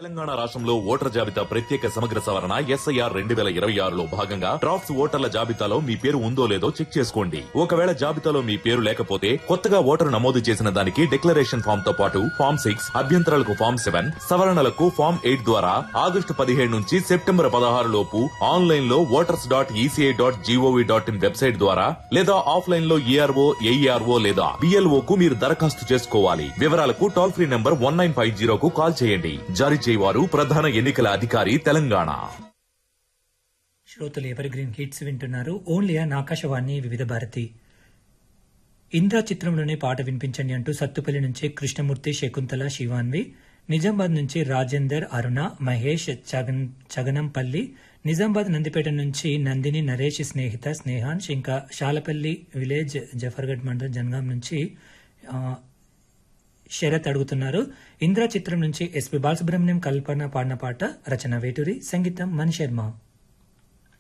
తెలంగాణ రాష్ట్రంలో ఓటర్ జాబితా ప్రత్యేక సమగ్ర సవరణ ఎస్ఐఆర్ రెండు వేల ఇరవై ఆరులో భాగంగా డ్రాఫ్ట్స్ ఓటర్ల జాబితాలో మీ పేరు ఉందో లేదో చెక్ చేసుకోండి ఒకవేళ జాబితాలో మీ పేరు లేకపోతే కొత్తగా ఓటరు నమోదు చేసిన దానికి డిక్లరేషన్ ఫామ్ తో పాటు ఫామ్ సిక్స్ అభ్యంతరాలకు ఫామ్ సెవెన్ సవరణలకు ఫామ్ ఎయిట్ ద్వారా ఆగస్టు పదిహేడు నుంచి సెప్టెంబర్ పదహారు లోపు ఆన్లైన్ లో voters dot ECI dot GOV dot in website ద్వారా లేదా ఆఫ్లైన్ లో ఈఆర్ఓ ఏఈఆర్ఓ లేదా బిఎల్ఓ కు మీరు దరఖాస్తు చేసుకోవాలి వివరాలకు toll free number one nine five జీరోకు కాల్ చేయండి జారీ చేయవారు ప్రధాన ఎన్నికల అధికారి తెలంగాణ శ్రోతలు ఎవరి గ్రీన్ హిట్స్ వింటున్నారు ఓన్లీ ఆన్ ఆకాశవాణి వివిధ భారతి ఇంద్ర చిత్రంలోనే పాట వినిపించండి అంటూ సత్తుపల్లి నుంచి కృష్ణమూర్తి శకుంతల శివాన్వి నిజామాబాద్ నుంచి రాజేందర్ అరుణ మహేష్ చగన్ చగనంపల్లి నిజామాబాద్ నందిపేట నుంచి నందిని నరేష్ స్నేహిత స్నేహాన్ష్ ఇంకా శాలపల్లి విలేజ్ జఫర్గఢ్ మండల్ జనగాం నుంచి ఆ, శరత్ అడుగుతున్నారు ఇంద్ర చిత్రం నుంచి ఎస్పి బాలసుబ్రహ్మణ్యం కల్పన పాడిన పాట రచన వేటూరి సంగీతం మణి శర్మ